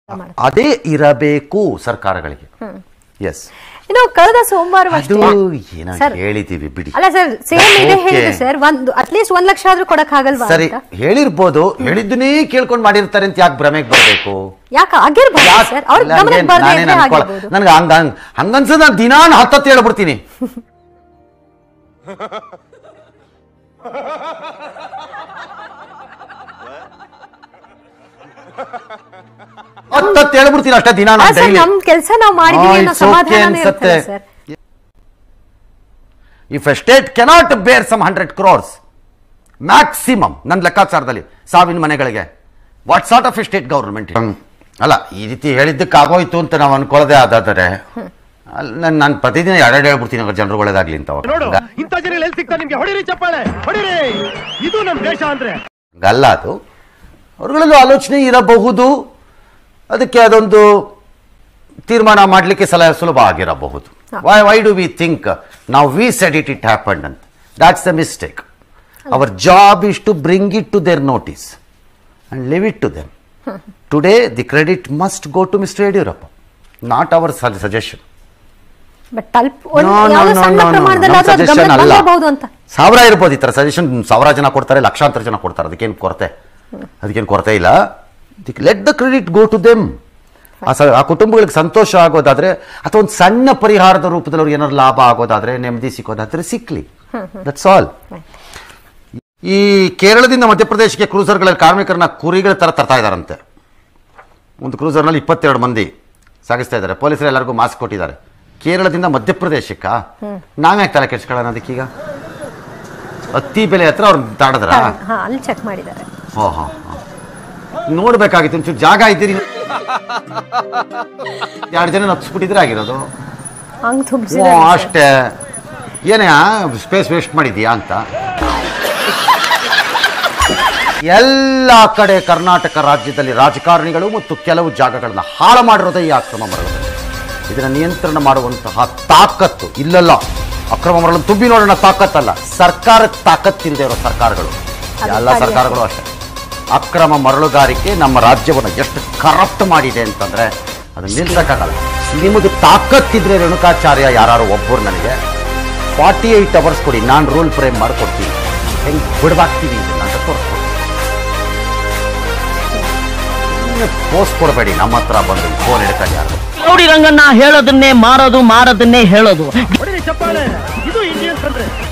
ಅದೇ ಇರಬೇಕು ಸರ್ಕಾರಗಳಿಗೆ ಎಸ್ ಇನ್ನು ಕಳೆದ ಸೋಮವಾರ ಅದು ಏನೋ ಸರ್ ಹೇಳಿದೀವಿ ಬಿಡಿ ಅಲ್ಲ ಸರ್ ಸೇಮ್ ಇದೆ Okay. ಹೇಳಿದ್ರು ಸರ್ ಒಂದು ಅಟ್ಲೀಸ್ಟ್ ಒಂದ್ ಲಕ್ಷ ಆದ್ರೂ ಕೊಡಕ್ ಆಗಲ್ವಾ ಸರಿ ಅಂತ ಹೇಳಿರ್ಬೋದು ಹೇಳಿದ್ದನ್ನೇ ಕೇಳ್ಕೊಂಡು ಮಾಡಿರ್ತಾರೆ ಅಂತ ಯಾಕೆ ಭ್ರಮೆಗೆ ಬರಬೇಕು ಯಾಕೆ ಆಗಿರ್ಬೋದು ಸರ್ ಅವ್ರ ಗಮನಕ್ಕೆ ಬರ್ದೇ ಇದ್ರೆ ಆಗಿರ್ಬೋದು ನನ್ಗೆ ಹಂಗ ಹಂಗ ಹಂಗನ್ಸದ ನಾನು ದಿನಾ ಹತ್ತತ್ತು ಹೇಳ್ಬಿಡ್ತೀನಿ ಹತ್ತತ್ತು ಹೇಳ್ಬಿಡ್ತೀನಿ ಅಷ್ಟೇ ದಿನ ಹಾ, ನಾನು ಸರ್ ಡೈಲಿ ನಮ್ ಕೆಲಸ ನಾವು ಮಾಡಿದೀವಿ ಅನ್ನೋ ಸಮಾಧಾನ ಅನ್ಸತ್ತೆ ಇರ್ತದೆ sir if a state cannot bear some hundred crores maximum ನನ್ನ ಲೆಕ್ಕಾಚಾರದಲ್ಲಿ ಸಾವಿನ ಮನೆಗಳಿಗೆ what sort of a state government ಅಲ್ಲ ಈ ರೀತಿ ಹೇಳಿದ್ದಕ್ಕೆ ಆಗೋಯ್ತು ಅಂತ ನಾವು ಅನ್ಕೊಳ್ಳೋದೇ ಆದಾದರೆ ನಾನು ನಾನು ಪ್ರತಿದಿನ ಎರಡೆರಡು ಹೇಳ್ಬಿಡ್ತೀನಿ ಅವ್ರ ಜನರು ಒಳ್ಳೇದಾಗ್ಲಿ ಅಂತ ಅವಾಗ. ನೋಡು ಇಂಥ ಜನ ಎಲ್ಲಿ ಸಿಗ್ತಾರೆ ನಿಮ್ಗೆ ಹೊಡಿರಿ ಚಪ್ಪಾಳೆ ಹೊಡಿರಿ ಇದು ನಮ್ ದೇಶ ಅಂದ್ರೆ ಹಂಗಲ್ಲ ಅದು ಅವ್ರುಗಳಲ್ಲೂ ಆಲೋಚನೆ ಇರಬಹುದು ಅದಕ್ಕೆ ಅದೊಂದು ತೀರ್ಮಾನ ಮಾಡಲಿಕ್ಕೆ ಸಲ ಸುಲಭ ಆಗಿರಬಹುದು why why do we think ನಾವು we said it it happened ಅಂತ that's the mistake our job is to bring it to their notice and leave it to them today the credit must go to mister Yediyurappa not our suggestion but ತಲ್ಪ ಒಂದ್ ಯಾವ್ದೋ ಸಣ್ಣ ಪ್ರಮಾಣದಲ್ಲಿ ಆದ್ರೂ ಅದು ಗಮನಕ್ಕೆ ಬಂದಿರಬಹುದು ಅಂತ ಸಾವಿರ ಇರ್ಬೋದು ಈ ಥರ ಸಜೆಷನ್ ಸಾವಿರ ಜನ ಕೊಡ್ತಾರೆ ಲಕ್ಷಾಂತರ ಜನ ಕೊಡ್ತಾರೆ ಅದಕ್ಕೇನು ಕೊರತೆ ಅದಕ್ಕೇನು ಕೊರತೆ ಇಲ್ಲ let the credit go to them ಆ ಸ ಆ ಕುಟುಂಬಗಳಿಗೆ ಸಂತೋಷ ಆಗೋದಾದ್ರೆ ಅಥವಾ ಒಂದು ಸಣ್ಣ ಪರಿಹಾರದ ರೂಪದಲ್ಲಿ ಅವ್ರಿಗೆ ಏನಾದ್ರು ಲಾಭ ಆಗೋದಾದ್ರೆ ನೆಮ್ಮದಿ ಸಿಕ್ಕೋದಾದ್ರೆ ಸಿಕ್ಲಿ ದಟ್ಸ್ ಆಲ್ ಈ ಕೇರಳದಿಂದ ಮಧ್ಯಪ್ರದೇಶಕ್ಕೆ ಕ್ರೂಸರ್ಗಳಲ್ಲಿ ಕಾರ್ಮಿಕರನ್ನ ಕುರಿಗಳ ಥರ ತರ್ತಾ ಇದ್ದಾರಂತೆ ಒಂದು ಕ್ರೂಸರ್ನಲ್ಲಿ ಇಪ್ಪತ್ತೆರಡು ಮಂದಿ ಸಾಗಿಸ್ತಾ ಇದ್ದಾರೆ ಪೊಲೀಸರು ಎಲ್ಲರಿಗೂ ಮಾಸ್ಕ್ ಕೊಟ್ಟಿದ್ದಾರೆ ಕೇರಳದಿಂದ ಮಧ್ಯಪ್ರದೇಶಕ್ಕ ನಾವ್ಯಾಕೆ ತಲೆ ಕೆಡ್ಸ್ಕೊಳ್ಳೋಣ ಅದಕ್ಕೀಗ ಅತ್ತಿ ಬೆಲೆ ಹತ್ರ ಅವ್ರು ತಾಡದ್ರ ಹಾ ಅಲ್ಲಿ ಚೆಕ್ ಮಾಡಿದ್ದಾರೆ ಹೋ ಹೋ ಹೋ. ನೋಡ್ಬೇಕಾಗಿತ್ತು ಒಂಚೂರು ಜಾಗ ಇದ್ದೀರಿ ಎರಡು ಜನ ಹತ್ಸ್ಬಿಟ್ಟಿದ್ರೆ ಆಗಿರೋದು ಹಂಗ್ ಓ ತುಂಬಿಸಿದ್ದಾರೆ ಅಷ್ಟೇ ಏನೇ ಸ್ಪೇಸ್ ವೇಸ್ಟ್ ಮಾಡಿದ್ಯಾ ಅಂತ ಎಲ್ಲ ಕಡೆ ಕರ್ನಾಟಕ ರಾಜ್ಯದಲ್ಲಿ ರಾಜಕಾರಣಿಗಳು ಮತ್ತು ಕೆಲವು ಜಾಗಗಳನ್ನ ಹಾಳು ಮಾಡಿರೋದೇ ಈ ಅಕ್ರಮ ಮರಳು ಇದನ್ನು ನಿಯಂತ್ರಣ ಮಾಡುವಂತಹ ತಾಕತ್ತು ಇಲ್ಲಲ್ಲ ಅಕ್ರಮ ಮರಳನ್ನು ತುಂಬಿ ನೋಡೋಣ ತಾಕತ್ತಲ್ಲ ಸರ್ಕಾರಕ್ಕೆ ತಾಕತ್ತಿಲ್ಲದೆ ಇರೋ ಸರ್ಕಾರಗಳು ಎಲ್ಲ ಸರ್ಕಾರಗಳು ಅಷ್ಟೇ ಅಕ್ರಮ ಮರಳುಗಾರಿಕೆ ನಮ್ಮ ರಾಜ್ಯವನ್ನು ಎಷ್ಟು ಕರಪ್ಟ್ ಮಾಡಿದೆ ಅಂತಂದ್ರೆ ಅದನ್ನ ನಿಲ್ಸಕ್ಕಾಗಲ್ಲ ನಿಮಗೆ ತಾಕತ್ತಿದ್ರೆ ರೇಣುಕಾಚಾರ್ಯ ಯಾರು ಒಬ್ಬರು ನನಗೆ ಫಾರ್ಟಿ ಏಯ್ಟ್ ಅವರ್ಸ್ ಕೊಡಿ ನಾನು ರೂಲ್ ಫ್ರೇಮ್ ಮಾಡಿಕೊಡ್ತೀನಿ ಹೆಂಗೆ ಬಿಡ್ಬಾಕ್ತೀವಿ ಇದನ್ನ ಅಂತ ತೋರಿಸ್ಕೊಡ್ತೀನಿ ಪೋಸ್ಟ್ ಕೊಡಬೇಡಿ ನಮ್ಮ ಹತ್ರ ಬಂದು ಫೋನ್ ಹಿಡ್ಕೊಂಡು ಯಾರು ರೌಡಿ ರಂಗನ್ನ ಹೇಳೋದನ್ನೇ ಮಾರೋದು ಮಾರೋದನ್ನೇ ಹೇಳೋದು ಹೊಡಿರಿ ಚಪ್ಪಾಳೆ ಇದು ಇಂಡಿಯನ್ಸ್ ಅಂದ್ರೆ